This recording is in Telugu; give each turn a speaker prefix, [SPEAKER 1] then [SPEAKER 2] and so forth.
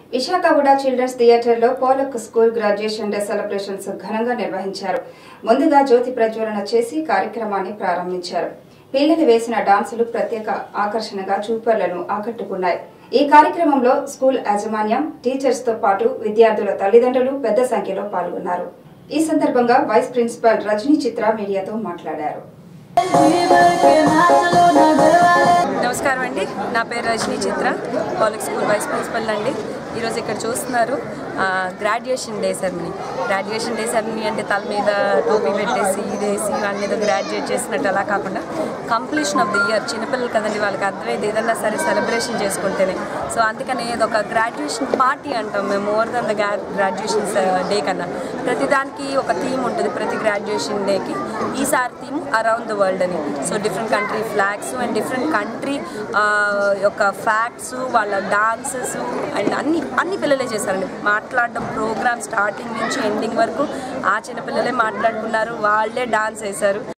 [SPEAKER 1] విశాఖగూడ చిల్డ్రన్స్ థియేటర్లో పోలక్ స్కూల్ గ్రాడ్యుయేషన్ డే సెలబ్రేషన్స్ ఘనంగా నిర్వహించారు ముందుగా జ్యోతి ప్రజ్వలన చేసి కార్యక్రమాన్ని ప్రారంభించారు పిల్లలు వేసిన డాన్సులు ప్రత్యేక ఆకర్షణగా చూపర్లను ఆకట్టుకున్నాయి ఈ కార్యక్రమంలో స్కూల్ యాజమాన్యం టీచర్స్ తో పాటు విద్యార్థుల తల్లిదండ్రులు పెద్ద సంఖ్యలో పాల్గొన్నారు ఈ సందర్భంగా వైస్ ప్రిన్సిపల్ రజనీ చిత్ర మీడియాతో మాట్లాడారు
[SPEAKER 2] నమస్కారం అండి నా పేరు Rajani Chitra college school vice principal అండి ఈరోజు ఇక్కడ చూస్తున్నారు graduation day ceremony graduation day ceremony అంటే తల మీద టోపీ పెట్టేసి ఇదేసి వాళ్ళ మీద గ్రాడ్యుయేట్ చేసినట్టు అలా కాకుండా కంప్లీషన్ ఆఫ్ ది ఇయర్ చిన్నపిల్లలు కదండి వాళ్ళకి అర్థమైంది ఏదన్నా సరే సెలబ్రేషన్ చేసుకుంటేనే సో అందుకని ఇది ఒక గ్రాడ్యుయేషన్ పార్టీ అంటాం మేము more then the graduation day కన్నా ప్రతిదానికి ఒక థీమ్ ఉంటుంది ప్రతి గ్రాడ్యుయేషన్ డేకి ఈసారి థీమ్ అరౌండ్ ద వరల్డ్ అని so different country flags and different country యొక్క ఫ్యాక్ట్స్ వాళ్ళ డాన్సెస్ అండ్ అన్ని అన్ని పిల్లలే చేశారండి మాట్లాడడం ప్రోగ్రామ్ స్టార్టింగ్ నుంచి ఎండింగ్ వరకు ఆ చిన్న పిల్లలే మాట్లాడుకున్నారు వాళ్ళే డాన్స్ వేశారు